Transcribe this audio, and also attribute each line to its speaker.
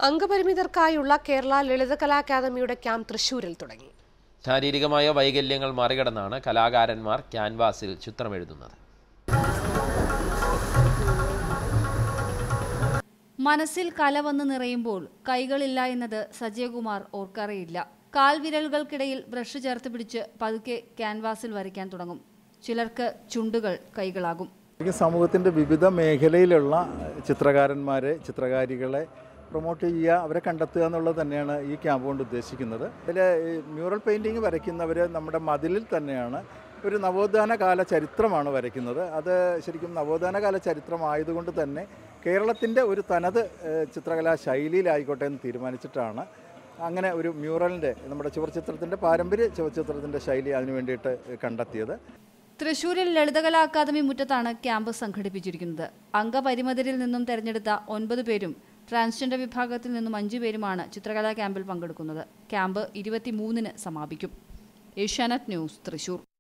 Speaker 1: അംഗപരിമിതർക്കായുള്ള കേരള ലളിതകലാ അക്കാദമിയുടെ ക്യാമ്പ് തൃശൂരിൽ തുടങ്ങി
Speaker 2: ശാരീരികമായ വൈകല്യങ്ങൾ മറികടന്നാണ് കലാകാരന്മാർ ക്യാൻവാസിൽ ചിത്രമെഴുതുന്നത്
Speaker 3: മനസ്സിൽ കല വന്ന് നിറയുമ്പോൾ കൈകളില്ല എന്നത് സജയകുമാർ ഓർക്കറിയില്ല കാൽവിരലുകൾക്കിടയിൽ ബ്രഷ് ചേർത്ത് പിടിച്ച് പതുക്കെ ക്യാൻവാസിൽ വരയ്ക്കാൻ തുടങ്ങും ചിലർക്ക് ചുണ്ടുകൾ കൈകളാകും
Speaker 4: ശരിക്കും സമൂഹത്തിൻ്റെ വിവിധ മേഖലയിലുള്ള ചിത്രകാരന്മാരെ ചിത്രകാരികളെ പ്രൊമോട്ട് ചെയ്യുക അവരെ കണ്ടെത്തുക എന്നുള്ളത് തന്നെയാണ് ഈ ക്യാമ്പ് കൊണ്ട് ഉദ്ദേശിക്കുന്നത് ഇതിൽ മ്യൂറൽ പെയിൻറ്റിങ് വരയ്ക്കുന്നവർ നമ്മുടെ മതിലിൽ തന്നെയാണ് ഒരു നവോത്ഥാന കാല ചരിത്രമാണ് വരയ്ക്കുന്നത് അത് ശരിക്കും നവോത്ഥാന കാല ചരിത്രമായതുകൊണ്ട് തന്നെ കേരളത്തിൻ്റെ ഒരു തനത് ഏഹ്, ചിത്രകലാ ശൈലിയിലായിക്കോട്ടെ എന്ന് തീരുമാനിച്ചിട്ടാണ് അങ്ങനെ ഒരു മ്യൂറലിൻ്റെ നമ്മുടെ ചുവർച്ചിത്രത്തിൻ്റെ പാരമ്പര്യ ചുവർച്ചിത്രത്തിൻ്റെ ശൈലി അതിനു വേണ്ടിയിട്ട് കണ്ടെത്തിയത്
Speaker 3: തൃശൂരിൽ ലളിതകലാ അക്കാദമി മുറ്റത്താണ് ക്യാമ്പ് സംഘടിപ്പിച്ചിരിക്കുന്നത് അംഗപരിമിതരിൽ നിന്നും തെരഞ്ഞെടുത്ത ഒൻപത് പേരും ട്രാൻസ്ജെൻഡർ വിഭാഗത്തിൽ നിന്നും അഞ്ചു പേരുമാണ് ചിത്രകലാ ക്യാമ്പിൽ പങ്കെടുക്കുന്നത് ക്യാമ്പ് ഇരുപത്തിമൂന്നിന് സമാപിക്കും ഏഷ്യാനെറ്റ് ന്യൂസ് തൃശൂർ